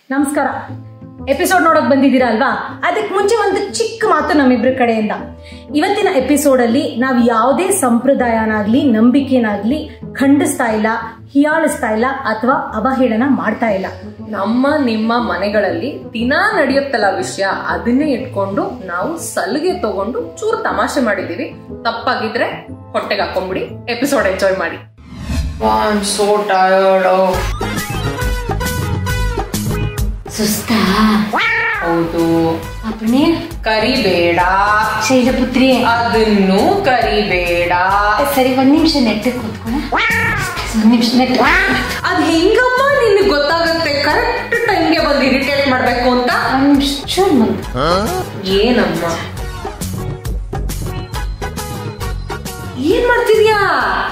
ನಮಸ್ಕಾರ ಎಪಿಸೋಡ್ ನೋಡಕ್ ಬಂದಿದ್ದೀರಾ ಅಲ್ವಾ ಅದಕ್ಕೆ ಮುಂಚೆ ಒಂದು ಚಿಕ್ಕ ಮಾತು ನಮ್ಮಿಬ್ರ ಕಡೆಯಿಂದ ಇವತ್ತಿನ ಎಪಿಸೋಡ್ ಅಲ್ಲಿ ನಾವು ಯಾವುದೇ ಸಂಪ್ರದಾಯನಾಗ್ಲಿ ನಂಬಿಕೆನಾಗ್ಲಿ ಖಂಡಿಸ್ತಾ ಇಲ್ಲ ಹಿಯಾಳಿಸ್ತಾ ಇಲ್ಲ ಅಥವಾ ಅವಹೇಳನ ಮಾಡ್ತಾ ಇಲ್ಲ ನಮ್ಮ ನಿಮ್ಮ ಮನೆಗಳಲ್ಲಿ ದಿನಾ ನಡೆಯುತ್ತಲ್ಲ ವಿಷಯ ಅದನ್ನೇ ಇಟ್ಕೊಂಡು ನಾವು ಸಲಿಗೆ ತಗೊಂಡು ಚೂರು ತಮಾಷೆ ಮಾಡಿದೀವಿ ತಪ್ಪಾಗಿದ್ರೆ ಹೊಟ್ಟೆಗೆ ಹಾಕೊಂಡ್ಬಿಡಿ ಎಪಿಸೋಡ್ ಎಂಜಾಯ್ ಮಾಡಿ ಸೋ ಟಯರ್ಡ್ ಸುಸ್ತಾ ಹೌದು ಅಪ್ಪಣೆ ಕರಿಬೇಡ ಶೈಲಪುತ್ರಿ ಅದನ್ನು ಕರಿಬೇಡ ಸರಿ ಒಂದ್ ನಿಮಿಷ ನೆಟ್ಟಿಗೆ ಕೂತ್ಕೊಳ ಒಂದ್ ನಿಮಿಷ ನೆಟ್ ಅದ್ ಹೆಂಗಮ್ಮ ನಿನ್ಗೆ ಗೊತ್ತಾಗುತ್ತೆ ಕರೆಕ್ಟ್ ಟೈಮ್ಗೆ ಬಂದು ಇರಿಟೇಟ್ ಮಾಡ್ಬೇಕು ಅಂತ ಒಂದ್ ನಿಮಿಷ ಚೂರ್ ಮುಂದೆ ಏನಮ್ಮ ಏನ್ ಮಾಡ್ತಿದ್ಯಾ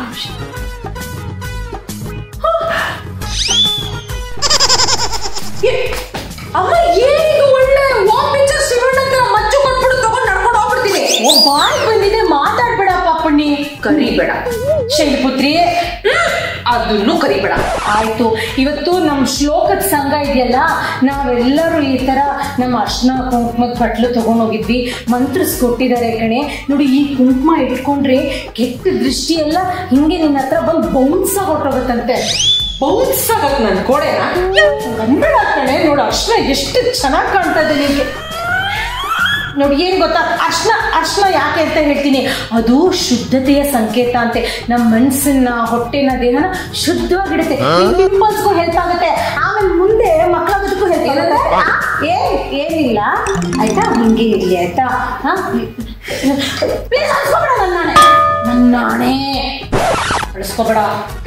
ಏ, ಅಮ್ಮ ಏನಿದು ಒಳ್ಳೆ ವಾಕ್ ಪಿಕ್ಚರ್ ಶಿವಣ್ಣ ಹತ್ರ ಮಚ್ಚು ಕೊಟ್ಬಿಡು ತಗೊಂಡ್ ನಡ್ಕೊಂಡು ಹೋಗ್ಬಿಡ್ತೀನಿ ಓ ಬಾಯ್ ಬಂದಿದೆ ಮಾತಾಡ್ಬೇಡ ಪಾಪಣ್ಣಿ ಕರಿಬೇಡ ಶೈಲಪುತ್ರಿ ಅದನ್ನು ಕರಿಬೇಡ ಆಯ್ತು ಇವತ್ತು ನಮ್ಮ ಶ್ಲೋಕದ ಸಂಘ ಇದೆಯಲ್ಲ ನಾವೆಲ್ಲರೂ ಈ ತರ ನಮ್ಮ ಅರ್ಶನ ಕುಂಕುಮದ ಬಟ್ಲು ತಗೊಂಡೋಗಿದ್ವಿ ಮಂತ್ರಿಸ್ಕೊಟ್ಟಿದ್ದಾರೆ ಕಣೆ ನೋಡಿ ಈ ಕುಂಕುಮ ಇಟ್ಕೊಂಡ್ರೆ ಕೆಟ್ಟ ದೃಷ್ಟಿ ಎಲ್ಲ ಹಿಂಗೆ ನಿನ್ನ ಹತ್ರ ಬಂದು ಬೌನ್ಸ್ ಹೊರಟೋಗುತ್ತಂತೆ ಬೌನ್ಸ್ ಆಗಕ್ ನನ್ ಕೋಡೆನಾ ಗಂಡಳ ಕಣೆ ನೋಡು ಅರ್ಶನ ಎಷ್ಟು ಚೆನ್ನಾಗಿ ಕಾಣ್ತಾ ಇದೆ ನಿಮಗೆ ನೋಡಿ ಏನ್ ಗೊತ್ತಾ ಅರ್ಶನ ಅರ್ಶನ ಯಾಕೆ ಅಂತ ಹೇಳ್ತೀನಿ ಅದು ಶುದ್ಧತೆಯ ಸಂಕೇತ ಅಂತೆ ನಮ್ಮ ಮನ್ಸನ್ನ ಹೊಟ್ಟೆನ ದೇಹನ ಶುದ್ಧವಾಗಿಡುತ್ತೆ ಪಿಂಪಲ್ಸ್ಗೂ ಹೆಲ್ಪ್ ಆಗುತ್ತೆ ಆಮೇಲೆ ಮುಂದೆ ಮಕ್ಕಳಾಗೋದಕ್ಕೂ ಹೆಲ್ಪ್ ಆಗುತ್ತೆ ಆ, ಏನ್ ಏನಿಲ್ಲ ಆಯ್ತಾ ಹಿಂಗೆ ಇರ್ಲಿ ಆಯ್ತಾ ಹಾ ಪ್ಲೀಸ್ ಅಳ್ಸ್ಕೊಬೇಡ ನನ್ನ ನಾಣೆ ನನ್ನ ನಾಣೆ ಅಳಿಸ್ಕೋಬೇಡ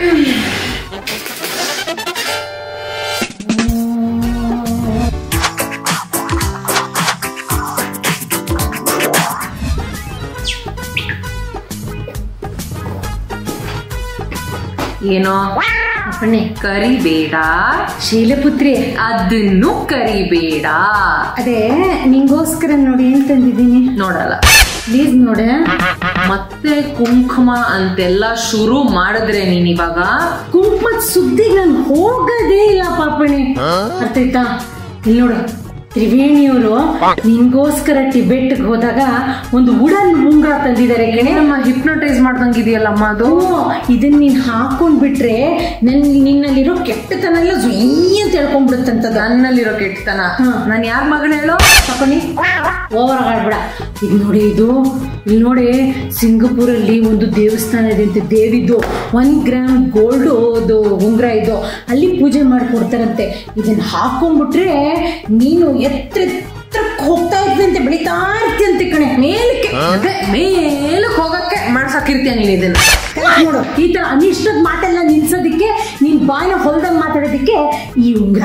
ಏನೋ ಅಪ್ಪಣ್ಣೆ ಕರಿಬೇಡ ಶೈಲಪುತ್ರಿ ಅದನ್ನು ಕರಿಬೇಡ ಅದೇ ನಿಂಗೋಸ್ಕರ ನೋಡಿ ಏನ್ ತಂದಿದ್ದೀನಿ ನೋಡಲ್ಲ ಪ್ಲೀಸ್ ನೋಡೆ ಮತ್ತೆ ಕುಂಕುಮ ಅಂತೆಲ್ಲ ಶುರು ಮಾಡಿದ್ರೆ ನೀನ್ ಇವಾಗ ಕುಂಕುಮದ ಸುದ್ದಿಗೆ ನಾನು ಹೋಗೋದೇ ಇಲ್ಲ ಪಾಪಣಿ ಅರ್ಥ ಆಯ್ತಾ ಇಲ್ಲಿ ನೋಡು ತ್ರಿವೇಣಿಯವರು ನಿನ್ಗೋಸ್ಕರ ಟಿಬೆಟ್ಗೆ ಹೋದಾಗ ಒಂದು ಉಡನ್ ಉಂಗ್ರ ತಂದಿದ್ದಾರೆ ಕಣೆ ನಮ್ಮ ಹಿಪ್ನೋಟೈಸ್ ಮಾಡ್ದಂಗಿದೆಯಲ್ಲಮ್ಮ ಅದು ಅದು ಇದನ್ನ ನೀನ್ ಹಾಕೊಂಡ್ ಬಿಟ್ರೆ ನನ್ ನಿನ್ನಲ್ಲಿರೋ ಕೆಟ್ಟತನ ಎಲ್ಲ ಜುಯ್ಯ ಅಂತ ಹೇಳ್ಕೊಂಡ್ಬಿಡುತ್ತಂತದ ನನ್ನಲ್ಲಿರೋ ಕೆಟ್ಟತನ ಹಾ. ನಾನ್ ಯಾರ ಮಗನ ಹೇಳೋ ತಕೊಂಡಿ ಓವರ್ ಆಡ್ಬೇಡ ಇದು ನೋಡಿ ಇದು ಇಲ್ಲಿ ನೋಡಿ ಸಿಂಗಪುರಲ್ಲಿ ಒಂದು ದೇವಸ್ಥಾನ ಇದೆ ಅಂತ ದೇವಿದು ಒನ್ ಗ್ರಾಮ್ ಗೋಲ್ಡ್ ಅದು ಉಂಗ್ರ ಇದು ಅಲ್ಲಿ ಪೂಜೆ ಮಾಡ್ಕೊಡ್ತಾರಂತೆ ಇದನ್ನ ಹಾಕೊಂಡ್ಬಿಟ್ರೆ ನೀನು ಎತ್ತರ ಎತ್ತರಕ್ಕೆ ಹೋಗ್ತಾ ಇದ್ದಂತೆ ಬೆಳಿತಾ ಇರ್ತೀಯಂತೆ ಕಣೆ ಮೇಲಕ್ಕೆ ಅದೇ ಮೇಲಕ್ ಹೋಗಕ್ಕೆ ಮಾಡ್ಸಾಕಿರ್ತೀಯ ನೀನ್ ಇದನ್ನ ನೋಡು ಈ ತರ ಅನಿಷ್ಟದ ಮಾತೆಲ್ಲ ನಿಲ್ಸೋದಿಕ್ಕೆ ನೀನ್ ಬಾಯಿನ ಹೊಲ್ದಂಗ್ ಮಾತಾಡೋದಿಕ್ಕೆ ಈ ಉಂಗ್ರ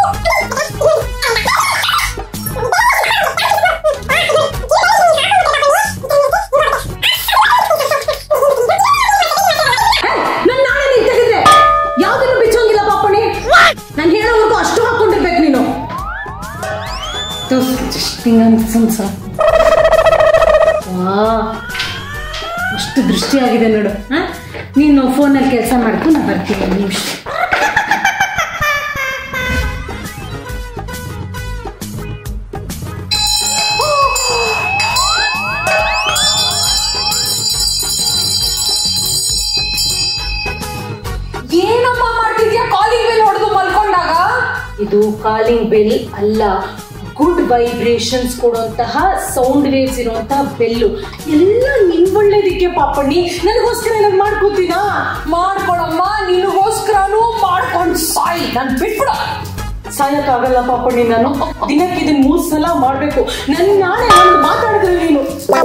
ನನ್ ನಾಳೆ ನೀನ್ ತೆಗೆದ್ರೆ ಯಾವ್ದನ್ನು ಬಿಚ್ಚೋಂಗಿಲ್ಲ ಪಾಪಣಿ ನಾನು ಹೇಳೋವರೆಗೂ ಅಷ್ಟು ಹಾಕೊಂಡಿರ್ಬೇಕು ನೀನು ತೋರ್ಸು, just ಹಿಂಗ್ ಅನ್ಸನ್ಸ. ವಾ ಅಷ್ಟು ದೃಷ್ಟಿಯಾಗಿದೆ ನೋಡು ಹಾ ನೀನು ಫೋನಲ್ಲಿ ಕೆಲಸ ಮಾಡ್ಕೊ ನಾನು ಬರ್ತೀನಿ ಒಂದು ನಿಮಿಷ ಏನಮ್ಮ ಮಾಡ್ತಿದ್ಯಾ ಕಾಲಿಂಗ್ ಬೆಲ್ ಹೊಡೆದು ಮಲ್ಕೊಂಡಾಗ ಇದು ಕಾಲಿಂಗ್ ಬೆಲ್ ಅಲ್ಲ ಗುಡ್ ವೈಬ್ರೇಷನ್ಸ್ ಕೊಡುವಂತಹ ಸೌಂಡ್ ವೇವ್ಸ್ ಇರುವಂತಹ ಬೆಲ್ಲು ಎಲ್ಲ ನಿನ್ ಒಳ್ಳೇದಕ್ಕೆ ಪಾಪಣ್ಣಿ ನನಗೋಸ್ಕರ ಏನಾದ್ರು ಮಾಡ್ಕೋತೀನಾ ಮಾಡ್ಕೊಳಮ್ಮ ನಿನಗೋಸ್ಕರನೂ ಮಾಡ್ಕೊಂಡ್ ಸಾಯಿ ನನ್ ಬಿಟ್ಬಿಡ ಸಾಯಕ್ಕಾಗಲ್ಲ ಪಾಪಣ್ಣಿ ನಾನು ದಿನಕ್ಕೆ ಇದನ್ನ ಮೂರ್ ಸಲ ಮಾಡ್ಬೇಕು ನನ್ನ ನಾಳೆ ಒಂದು ಮಾತಾಡಿದ್ರೆ ನೀನು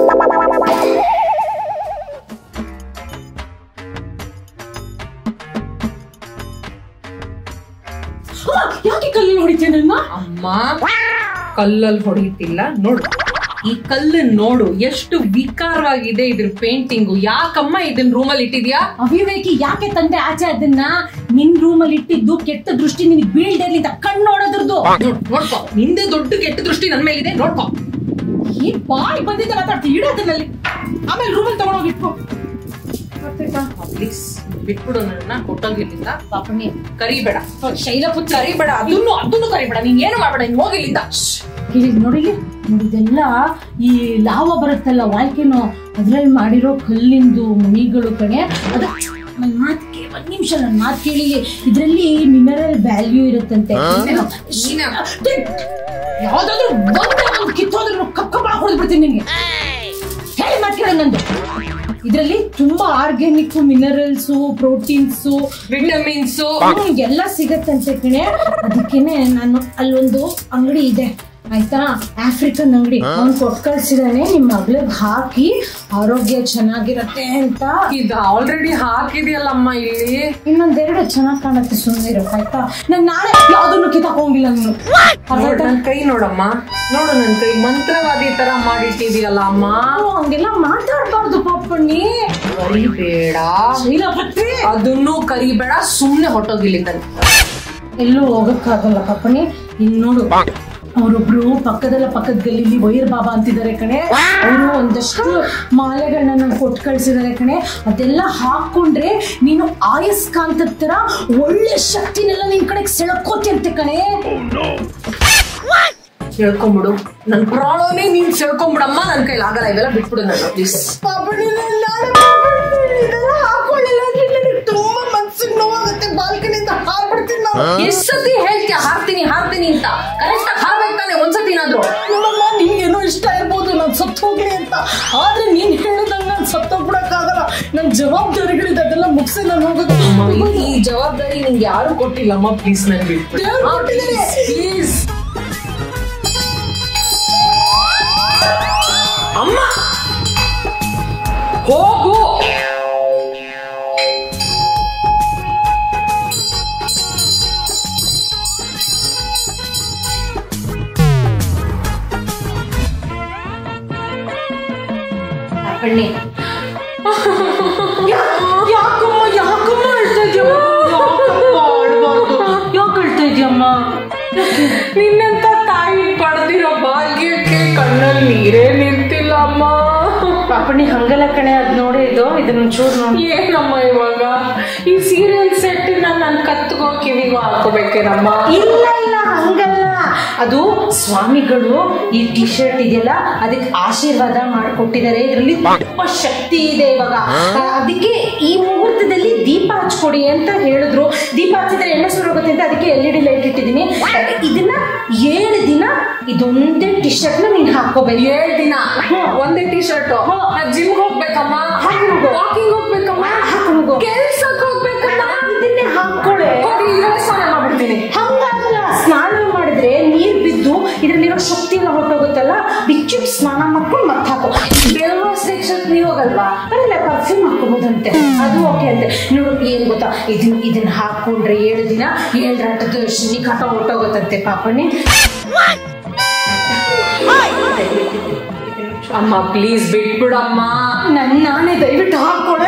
ಆ, ಯಾಕೆ ಕಲ್ಲಿ ಹೊಡಿತೀಯ ನನ್ನ ಅಮ್ಮ ಕಲ್ಲಲ್ಲಿ ಹೊಡೆಯುತ್ತಿಲ್ಲ ನೋಡು ಈ ಕಲ್ಲು ನೋಡು ಎಷ್ಟು ವಿಕಾರವಾಗಿದೆ ಇದ್ರ ಪೇಂಟಿಂಗು ಯಾಕಮ್ಮ ಇದನ್ನ ರೂಮಲ್ಲಿ ಇಟ್ಟಿದ್ಯಾ ಅವಿವೇಕಿ ಯಾಕೆ ತಂದೆ ಆಚೆ ಅದನ್ನ ನಿನ್ ರೂಮಲ್ಲಿ ಇಟ್ಟಿದ್ದು ಕೆಟ್ಟ ದೃಷ್ಟಿ ನಿನಗೆ ಬೀಳ್ದೆ ಇರ್ಲಿ ಅಂತ ಕಣ್ಣು ನೋಡೋದ್ರದ್ದು ನೋಡ್ ನೋಡ್ಕೋ ನಿಂದೆ ದೊಡ್ಡ ಕೆಟ್ಟ ದೃಷ್ಟಿ ನನ್ ಮೇಲಿದೆ ನೋಡ್ಕೋ ಈ ಬಾಯಿ ಬಂದಿದ್ದ ಮಾತಾಡ್ತಿ ಇಡೋದನ್ನಲ್ಲಿ ಆಮೇಲೆ ರೂಮಲ್ಲಿ ತಗೊಂಡೋಗಿ ಇಟ್ಕೋ ಪ್ಲೀಸ್ ಬಿಟ್ಬಿಡು ನನ್ನ ಕೊಟ್ಟೋಗಿಲ್ಲಿಂದ ಪಾಪಣ್ಣಿ ಕರಿಬೇಡ ಶೈಲಪುತ್ರ ಕರಿಬೇಡ ಅದನ್ನು ಅದನ್ನು ಕರಿಬೇಡ ನೀನ್ ಏನು ಮಾಡ್ಬೇಡ ನೀನ್ ಹೋಗಿಲ್ಲಿಂದ ಇಲ್ಲಿ ನೋಡಿ ಇದೆಲ್ಲ ಈ ಲಾವ ಬರುತ್ತಲ್ಲ ವಾಲ್ಕೆನೋ ಅದ್ರಲ್ಲಿ ಮಾಡಿರೋ ಕಲ್ಲಿಂದು ಮಣಿಗಳು ಕಣೆ ಅದು ನನ್ನ ಮಾತು ಕೇ ಒಂದ್ ನಿಮಿಷ ನನ್ನ ಮಾತು ಕೇಳಿ ಇದರಲ್ಲಿ ಮಿನರಲ್ ವ್ಯಾಲ್ಯೂ ಇರುತ್ತಂತೆ ನೀನೇ ಯಾವ್ದಾದ್ರು ಒಂದೇ ಒಂದು ಕಿತ್ತೋದ್ರು ಕಕ್ಕ ಹೊಡೆದು ಬಿಡ್ತೀನಿ ನಿನ್ಗೆ ಹೇಳಿ ಮಾತು ಕೇಳು ನಂದು ಇದರಲ್ಲಿ ತುಂಬಾ ಆರ್ಗ್ಯಾನಿಕ್ ಮಿನರಲ್ಸ್ ಪ್ರೋಟೀನ್ಸ್ ವಿಟಮಿನ್ಸ್ ಎಲ್ಲ ಸಿಗತ್ತಂತೆ ಕಣೆ ಅದಕ್ಕೇನೆ ನಾನು ಅಲ್ಲೊಂದು ಅಂಗಡಿ ಇದೆ ಆಯ್ತಾ ಆಫ್ರಿಕನ್ ಅಂಗಡಿ ಅವ್ನು ಕೊಟ್ಟು ಕಳ್ಸಿದಾನೆ ನಿಮ್ ಮಗ್ಳಿಗ್ ಹಾಕಿ ಆರೋಗ್ಯ ಚೆನ್ನಾಗಿರತ್ತೆ ಅಂತ ಇದು ಆಲ್ರೆಡಿ ಹಾಕಿದ್ಯಲ್ಲಮ್ಮ ಇಲ್ಲಿ ಇನ್ನೊಂದೆರಡು ಚೆನ್ನಾಗ್ ಕಾಣತ್ತೆ ಸುಮ್ಮನಿರು ಆಯ್ತಾ ನಾನ್ ನಾಳೆ ಯಾವ್ದನ್ನು ಕಿತ್ತಾಕೊಂಗಿಲ್ಲ ನೀನು ನೋಡ್ ನನ್ ಕೈ ನೋಡಮ್ಮ ನೋಡು ನನ್ ಕೈ ಮಂತ್ರವಾದಿ ತರ ಮಾಡಿಟ್ಟಿದ್ಯಲ್ಲ ಅಮ್ಮ ಅವ್ನು ಹಂಗೆಲ್ಲ ಮಾತಾಡ್ಬಾರ್ದು ಪಾಪಣ್ಣಿ ಕರಿಬೇಡ ಇಲ್ಲ ಪಟ್ಟಿ ಅದನ್ನು ಕರಿಬೇಡ ಸುಮ್ನೆ ಹೊಟ್ಟೋಗಿಲ್ಲಿಂದ ಎಲ್ಲೂ ಹೋಗಕ್ಕಾಗಲ್ಲ ಪಾಪಣ್ಣಿ ಇನ್ ನೋಡು ಅವರೊಬ್ರು ಪಕ್ಕದಲ್ಲ ಪಕ್ಕದ ಗಲ್ಲಿಲಿ ವೈರ್ ಬಾಬಾ ಅಂತಿದ್ದಾರೆ ಕಣೆ ಅವರು ಒಂದಷ್ಟು ಮಾಲೆಗಳನ್ನ ನಂಗೆ ಕೊಟ್ಟು ಕಳ್ಸಿದ್ದಾರೆ ಕಣೆ ಅದೆಲ್ಲ ಹಾಕೊಂಡ್ರೆ ನೀನು ಆಯಸ್ಕಾಂತದ ತರ ಒಳ್ಳೆ ಶಕ್ತಿನೆಲ್ಲ ನಿನ್ ಕಡೆಗೆ ಸೆಳ್ಕೋತಿಯಂತೆ ಕಣೆ ಹೇಳ್ಕೊಂಬಿಡು ನನ್ ಪ್ರಾಣನೇ ನೀನ್ ಸೆಳ್ಕೊಂಬಿಡಮ್ಮ ನನ್ ಕೈಲಿ ಆಗಲ್ಲ ಇವೆಲ್ಲ ಬಿಟ್ಬಿಡು ನನ್ನ ಪ್ಲೀಸ್ ಪಾಪಣ್ಣಿ ನಾನ್ ನಾಳೆ ಪಾಪಣ್ಣಿ ಇದೆಲ್ಲ ಹಾಕೊಳ್ಳಿಲ್ಲ ಅಂದ್ರೆ ನನಗೆ ತುಂಬಾ ಮನ್ಸಿಗೆ ನೋವಾಗುತ್ತೆ ಬಾಲ್ಕನಿಂದ ಹಾರ್ಬಿಡ್ತೀನಿ ನಾನು ಎಷ್ಟ್ ಸತಿ ಹೇಳ್ತೀಯ ಹಾರ್ತೀನಿ ಹಾರ್ತೀನಿ ಅಂತ ಕರೆಕ್ಟ್ ಆಗಿ ಹಾರ್ಬೇಕು ತಾನೆ ಒಂದ್ಸತಿನಾದ್ರು ನೋಡಮ್ಮ ನಿನ್ಗೇನೋ ಇಷ್ಟ ಇರ್ಬೋದು ನಾನು ಸತ್ತು ಹೋಗ್ಲಿ ಅಂತ ಆದ್ರೆ ನೀನ್ ಹೇಳಿದಂಗ ನಾನು ಸತ್ತೋಗ್ಬಿಡಕ್ಕಾಗಲ್ಲ ನನ್ನ ಜವಾಬ್ದಾರಿಗಳಿದೆ ಅದೆಲ್ಲ ಮುಗಿಸಿ ನಾನು ಹೋಗೋದು ಈ ಜವಾಬ್ದಾರಿ ನಿಂಗೆ ಯಾರು ಕೊಟ್ಟಿಲ್ಲಮ್ಮ ಪ್ಲೀಸ್ ನನ್ ಬಿಟ್ಬಿಡು ದೇವ್ರು ಕೊಟ್ಟಿದ್ದಾರೆ. ಪ್ಲೀಸ್ ಅಮ್ಮ ಹೋಗು ಬನ್ನಿ ಯಾಕಮ್ಮ ಯಾಕಮ್ಮ ಅಳ್ತಾ ಇದೆಯಮ್ಮ ಯಾಕಪ್ಪ ಅಳ್ಬಾರ್ದು ಯಾಕೆ ಅಳ್ತಾ ಇದೆಯಮ್ಮ ನಿನ್ನಂತ ತಾಯಿ ಪಡೆದಿರೋ ಭಾಗ್ಯಕ್ಕೆ ಕಣ್ಣಲ್ಲಿ ನೀರೇ ನಿಂತಿಲ್ಲ ಅಮ್ಮ ಪಾಪಣಿ ಹಂಗಲ್ಲ ಕಣೆ ಅದ್ ನೋಡಿ ಇದು ಇದನ್ನ ಚೂರು ನೋಡಿ ಏನಮ್ಮ ಇವಾಗ ಈ ಸೀರಿಯಲ್ ಸೆಟ್ ನಾನು ಕತ್ಗೋ ಕಿವಿಗೋ ಹಾಕೋಬೇಕೇನಮ್ಮ ಇಲ್ಲ ಇಲ್ಲ ಹಂಗಲ್ಲ ಅದು ಸ್ವಾಮಿಗಳು ಈ ಟಿ ಶರ್ಟ್ ಇದೆಯಲ್ಲ ಅದಕ್ಕೆ ಆಶೀರ್ವಾದ ಮಾಡಿಕೊಟ್ಟಿದ್ದಾರೆ ಇದರಲ್ಲಿ ತುಂಬಾ ಶಕ್ತಿ ಇದೆ ಇವಾಗ ಆ, ಅದಕ್ಕೆ ಈ ಮುಹೂರ್ತದಲ್ಲಿ ದೀಪ ಹಚ್ಕೊಡಿ ಅಂತ ಹೇಳಿದ್ರು ದೀಪ ಹಚ್ಚಿದ್ರೆ ಎಣ್ಣೆ ಸುರೋಗುತ್ತೆ ಅಂತ ಅದಕ್ಕೆ ಎಲ್ ಇ ಡಿ ಲೈಟ್ ಇಟ್ಟಿದ್ದೀನಿ ಇದನ್ನ ಏಳು ದಿನ ಇದೊಂದೇ ಟಿ ಶರ್ಟ್ ನ ನೀನ್ ಹಾಕೋಬೇಕು ಏಳ್ ದಿನ ಹ್ಮ್. ಒಂದೇ ಟಿ ಶರ್ಟ್ ಜಿಮ್ ಹೋಗ್ಬೇಕಮ್ಮ ಹಾಕ್ಕೊಂಡು ಹೋಗು. ವಾಕಿಂಗ್ ಹೋಗ್ಬೇಕಮ್ಮ ಹಾಕ್ಕೊಂಡು ಹೋಗು. ಕೆಲ್ಸಕ್ಕೆ ಹೋಗ್ಬೇಕಮ್ಮ ಇದನ್ನೇ ಹಾಕೊಳ್ಳೆ ಹೋಗಿ ಇಲ್ಲೇ ಸ್ನಾನ ಮಾಡ್ಬಿಡ್ತೀನಿ ಹಂಗಾಗಲ್ಲ ಸ್ನಾನ ಮಾಡಿದ್ರೆ ನೀರ್ ಬಿದ್ದು ಇದ್ರಲ್ಲಿರೋ ಶಕ್ತಿ ಎಲ್ಲ ಹೊರಟೋಗುತ್ತಲ್ಲ ಬಿಚ್ಚಿಟ್ಟು ಸ್ನಾನ ಮಾಡ್ಕೊಂಡು ಮತ್ತೆ ಹಾಕೋ ಬೆಳಗ್ಗೆ ಸೆಕ್ಷನ್ ನೀವು ಹೋಗಲ್ವಾ ಅಲ್ಲ ಪರ್ಫ್ಯೂಮ್ ಹಾಕೋಬೋದಂತೆ ಅದು ಓಕೆ ಅಂತೆ ನೋಡು ಏನ್ ಗೊತ್ತಾ ಇದನ್ನ ಇದನ್ನ ಹಾಕೊಂಡ್ರೆ ಏಳು ದಿನ ಏಳು ರಾಟದ ಶನಿ ಕಾಟ ಹೊರಟೋಗುತ್ತಂತೆ ಪಾಪಣ್ಣಿ ಅಮ್ಮ ಪ್ಲೀಸ್ ಬಿಟ್ಬಿಡಮ್ಮ ನನ್ನ ನಾನೇ ದಯವಿಟ್ಟು ಹಾಕೊಳೆ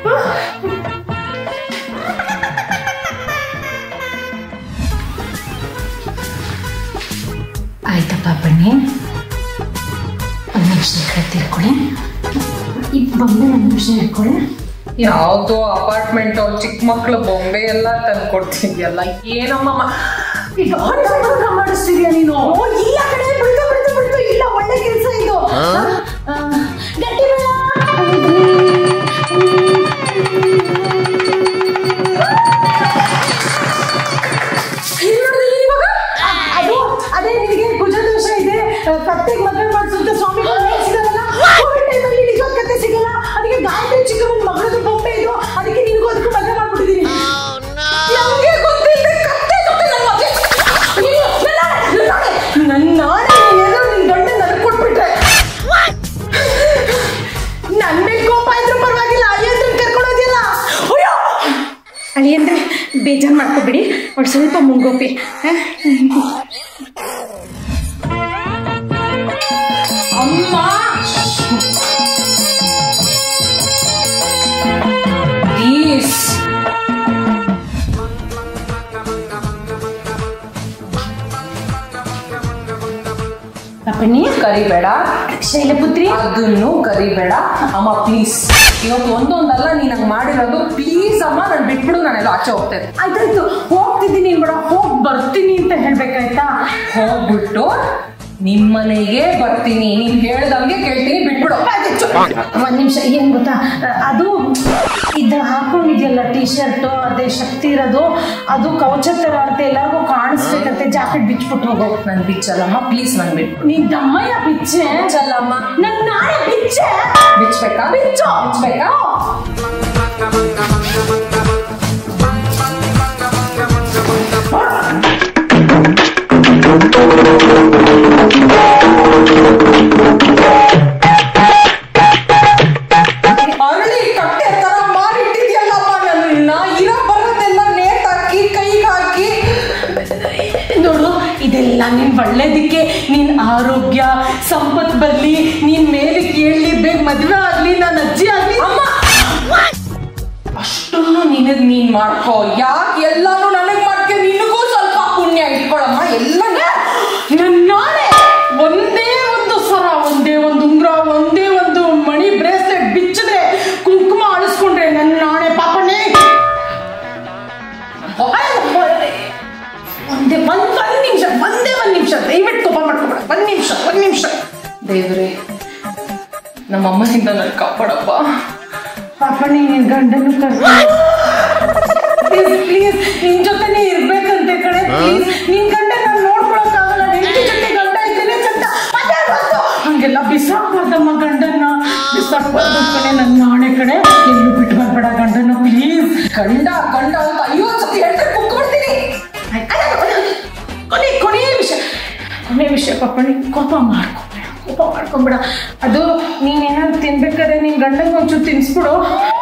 ಆಯ್ತಪ್ಪ ಬನ್ನಿ ಒಂದು ನಿಮಿಷ ತಿಳ್ಕೊಳ್ಳಿ ಈ ಬೊಂಬೆ ಒಂದು ನಿಮಿಷ ಇಟ್ಕೊಳ್ಳಿ ಯಾವ್ದೋ ಅಪಾರ್ಟ್ಮೆಂಟ್ ಅವ್ರ ಚಿಕ್ಕ ಮಕ್ಳು ಬೊಂಬೆ ಎಲ್ಲ ತಂದು ಕೊಡ್ತಿದ್ಯಲ್ಲ ಏನಮ್ಮ ಮ- ಈಗ ಹೊರಗೆ ಮಾಡಿಸ್ತೀರಿಯಾ ನೀನು ಓ ಇಲ್ಲ ಕಡೆ ಬಿಡ್ತು ಬಿಡ್ತು ಬಿಡ್ತು ಇಲ್ಲ ಒಳ್ಳೆ ಕೆಲಸ ಇದು ಆ, ಗಟ್ಟಿ ಮೇಳ ಏನ್ ಮಾಡಿದ್ರಿ ಇವಾಗ ಅದು ಅದೇ ನಿನಗೆ ಕುಜದೋಷ ಇದೆ ಕತ್ತೆಗೆ ಮದುವೆ ಮಾಡಿಸುತ್ತೆ ಸ್ವಾಮಿಗಳು ಹೇಳ್ಸಿದಾರಲ್ಲ ಕೋವಿಡ್ ಟೈಮಲ್ಲಿ ನಿಜವಾದ ಕತ್ತೆ ಸಿಗಲ್ಲ ಅದಕ್ಕೆ ಗಾಯತ್ರಿ ಚಿಕ್ಕಮ್ಮನ ಮಗಳದು ಬೊಂಬೆ ಇದು ಅದಕ್ಕೆ ನಿನಗೂ ಅದಕ್ಕೂ ಮದುವೆ ಮಾಡ್ಬಿಟ್ಟಿದ್ದೀನಿ ನಮ್ಗೆ ಗೊತ್ತಿಲ್ಲದೆ ಕತ್ತೆ ಜೊತೆ ನನ್ನ ಮದುವೆ ಅಯ್ಯೋ, ನನ್ನ ನಾಳೆ, ನನ್ನ ನಾಳೆ ನೀನೇನೋ ನಿನ್ ಗಂಡ ನನಗೆ ಕೊಟ್ಬಿಟ್ರೆ ನನ್ನ ಮೇಲೆ ಕೋಪ ಇದ್ರೂ ಪರವಾಗಿಲ್ಲ ಅಳಿಯಂದ್ರೆ ಕರ್ಕೊಳ್ಳೋದಿಲ್ಲ ಅಯ್ಯೋ ಅಳಿಯಂದ್ರೆ ಬೇಜಾರು ಮಾಡ್ಕೊಬಿಡಿ ಅವ್ಳು ಸ್ವಲ್ಪ ಮುಂಗೋಪಿ ಹ? ಅಮ್ಮ ಪ್ಲೀಸ್ ಪಾಪಣ್ಣಿ ಕರಿಬೇಡ ಶೈಲಪುತ್ರಿ ಅದನ್ನು ಕರಿಬೇಡ ಅಮ್ಮ ಪ್ಲೀಸ್ ಇವತ್ತು ಒಂದೊಂದಲ್ಲ ನೀನ್ ಹಂಗ್ ಮಾಡಿರೋದು ಪ್ಲೀಸ್ ಅಮ್ಮ ನನ್ ಬಿಟ್ಬಿಡು ನಾನೆಲ್ಲ ಆಚೆ ಹೋಗ್ತಾ ಇದ್ದೆ ಆಯ್ತಾಯ್ತು ಹೋಗ್ತಿದ್ದೀನಿ ಬೇಡ ಹೋಗ್ ಬರ್ತೀನಿ ಅಂತ ಹೇಳ್ಬೇಕಾಯ್ತಾ ಹೋಗ್ಬಿಟ್ಟು ನಿಮ್ಮನೆಗೆ ಬರ್ತೀನಿ ನೀನ್ ಹೇಳ್ದಂಗೆ ಕೇಳ್ತೀನಿ ಬಿಟ್ಬಿಡು ಒಂದ್ ನಿಮಿಷ ಏನ್ ಗೊತ್ತಾ ಅದು ಇದು ಹಾಕೊಂಡಿದ್ಯಲ್ಲ ಟಿ ಶರ್ಟ್ ಅದೇ ಶಕ್ತಿ ಇರೋದು ಅದು ಕವಚ ತರ ಅಂತ ಎಲ್ಲರಿಗೂ ಕಾಣಿಸ್ಬೇಕಂತೆ ಜಾಕೆಟ್ ಬಿಚ್ಬಿಟ್ಟು ಹೋಗೋ ನನ್ ಬಿಚ್ಚಲ್ಲಮ್ಮ ಪ್ಲೀಸ್ ನನ್ ಬಿಟ್ಟು ನೀನ್ ದಮ್ಮಯ್ಯ ಬಿಚ್ಚೆ ಬಿಚ್ಚಲ್ಲಮ್ಮ ನನ್ ನಾಳೆ ಬಿಚ್ಚೆ ಬಿಚ್ಬೇಕಾ ಬಿಚ್ಚು ಬಿಚ್ಬೇಕಾ ಅರಳಿ ಕಟ್ಟೆ ತರ ಮಾಡಿಟ್ಟಿದ್ಯಲ್ಲಮ್ಮ ನನ್ನ ಇರೋ ಬರೋದೆಲ್ಲ ನೇಟ್ ಹಾಕಿ ಕೈಗೆ ಹಾಕಿ ನೋಡು ಇದೆಲ್ಲ ನಿನ್ ಒಳ್ಳೇದಕ್ಕೆ ನಿನ್ ಆರೋಗ್ಯ ಸಂಪತ್ ಬರ್ಲಿ ನೀನ್ ಮೇಲೆ ಕೇಳಲಿ ಬೇಗ ಮದ್ವೆ ಆಗ್ಲಿ ನಾನು ಅಜ್ಜಿ ಆಗ್ಲಿ ಅಮ್ಮ ಅಷ್ಟನ್ನು ನಿನಗ್ ನೀನ್ ಮಾಡ್ಕೋ ಯಾಕೆ ಎಲ್ಲಾನು ನನಗ್ ಮಾಡ್ಕೆ ನಿನಗೂ ಸ್ವಲ್ಪ ಪುಣ್ಯ ಇಟ್ಕೊಳಮ್ಮ ಎಲ್ಲ ನನ್ ನಾಳೆ ಒಂದೇ ಒಂದು ಸರ ಒಂದೇ ಒಂದು ಉಂಗ್ರ ಒಂದೇ ಒಂದು ಮಣಿ ಬ್ರೇಸ್ಲೆಟ್ ಬಿಚ್ಚಿದ್ರೆ ಕುಂಕುಮ ಅಳಿಸ್ಕೊಂಡ್ರೆ ನನ್ನ ನಾಳೆ ಪಾಪನೇ ಒಂದೇ ಒಂದ್ ಒಂದ್ ನಿಮಿಷ ಒಂದೇ ಒಂದ್ ನಿಮಿಷ ದಯವಿಟ್ಟು ಕೋಪ ಮಾಡ್ಕೊಬೇಡ ಒಂದ್ ನಿಮಿಷ ಒಂದ್ ನಿಮಿಷ ದೇವ್ರೆ ನಮ್ಮ ಅಮ್ಮನಿಂದ ನನ್ ಕಾಪಾಡಪ್ಪ ಪಾಪಣಿ ನಿನ್ ಗಂಡನು ಪ್ಲೀಸ್ ಪ್ಲೀಸ್ ನಿನ್ ಜೊತೆನೆ ಇರ್ಬೇಕಂತೆ ಕಡೆ ಪ್ಲೀಸ್ ನಿನ್ ಗಂಡ ನಾನು ನೋಡ್ಕೊಳಕ್ಕಾಗಲ್ಲ ಹೆಂಡತಿ ಜೊತೆ ಗಂಡ ಇದ್ದೇನೆ ಚಂದ ಅದೇ ಗೊತ್ತು. ಹಂಗೆಲ್ಲ ಬಿಸಾಕ್ಬಾರ್ದಮ್ಮ ಗಂಡನ್ನ ಬಿಸಾಕ್ಬಾರ್ದು ಕಣೆ ನನ್ನ ನಾಣೆ ಕಡೆ ಎಲ್ಲೂ ಬಿಟ್ಟು ಬರ್ಬೇಡ ಗಂಡನ ಪ್ಲೀಸ್ ಗಂಡ ಗಂಡ ಅಂತ ಐವತ್ತು ಸತಿ ಹೇಳ್ರೆ ಕುಕ್ಕೊಡ್ತೀನಿ ಕೊನೆ ಕೊನೆಯ ವಿಷಯ ಕೊನೆ ವಿಷಯ ಪಾಪಣಿ ಕೋಪ ಮಾಡ್ಕೊಂಬೇಡ ಕೋಪ ಮಾಡ್ಕೊಂಬೇಡ ಅದು ನೀನೇನಾದ್ರು ತಿನ್ಬೇಕಾದ್ರೆ ನಿನ್ ಗಂಡಂಗೆ ಒಂಚೂರು ತಿನ್ಸ್ಬಿಡು